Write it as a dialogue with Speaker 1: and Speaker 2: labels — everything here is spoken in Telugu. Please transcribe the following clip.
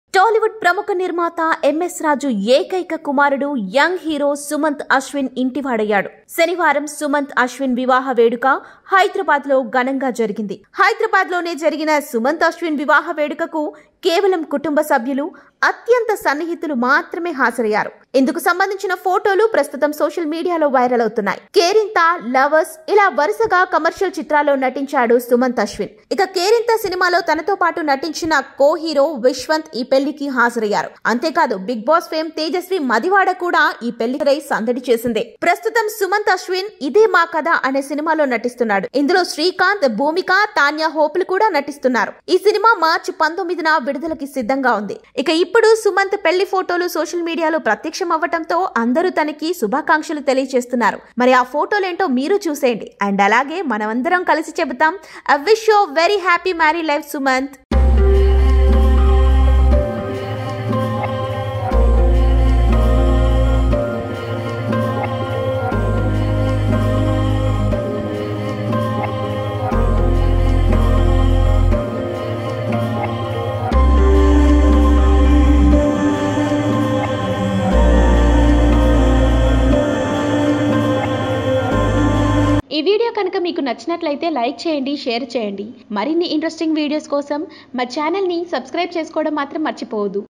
Speaker 1: టాలీవుడ్ ప్రముఖ నిర్మాత ఎంఎస్ రాజు ఏకైక కుమారుడు యంగ్ హీరో సుమంత్ అశ్విన్ ఇంటివాడయ్యాడు శనివారం సుమంత్ అశ్విన్ వివాహ వేడుక హైదరాబాద్ లో ఘనంగా జరిగింది హైదరాబాద్ లోనే జరిగిన సుమంత్ అశ్విన్ వివాహ వేడుకకు కేవలం కుటుంబ సభ్యులు అత్యంత సన్నిహితులు మాత్రమే హాజరయ్యారు ఇందుకు సంబంధించిన ఫోటోలు ప్రస్తుతం సోషల్ మీడియాలో వైరల్ అవుతున్నాయి కేరింత లవర్స్ ఇలా వరుసగా కమర్షియల్ చిత్రాల్లో నటించాడు సుమంత్ అశ్విన్ ఇక కేరింత సినిమాలో తనతో పాటు నటించిన కో హీరో విశ్వంత్ ఈ పెళ్లికి హాజరయ్యారు అంతేకాదు Bigg Boss fame Tejaswi Madivada కూడా ఈ పెళ్లికై సందడి చేసింది ప్రస్తుతం సుమంత్ అశ్విన్ ఇదే మా కథ అనే సినిమాలో నటిస్తున్నాడు ఇందులో శ్రీకాంత్ భూమిక తాన్యా హోపులు కూడా నటిస్తున్నారు ఈ సినిమా మార్చి పంతొమ్మిదిన విడుదలకి సిద్ధంగా ఉంది ఇక ఇప్పుడు సుమంత్ పెళ్లి ఫోటోలు సోషల్ మీడియాలో ప్రత్యక్షం అవ్వటంతో అందరూ తనకి శుభాకాంక్షలు తెలియజేస్తున్నారు మరి ఆ ఫోటోలేంటో మీరు చూసేయండి అండ్ అలాగే మనమందరం కలిసి చెబుతాం I wish you very happy married life Sumanth
Speaker 2: ఈ వీడియో కనుక మీకు నచ్చినట్లయితే లైక్ చేయండి షేర్ చేయండి మరిన్ని ఇంట్రెస్టింగ్ వీడియోస్ కోసం మా ఛానల్ని సబ్స్క్రైబ్ చేసుకోవడం మాత్రం మర్చిపోవద్దు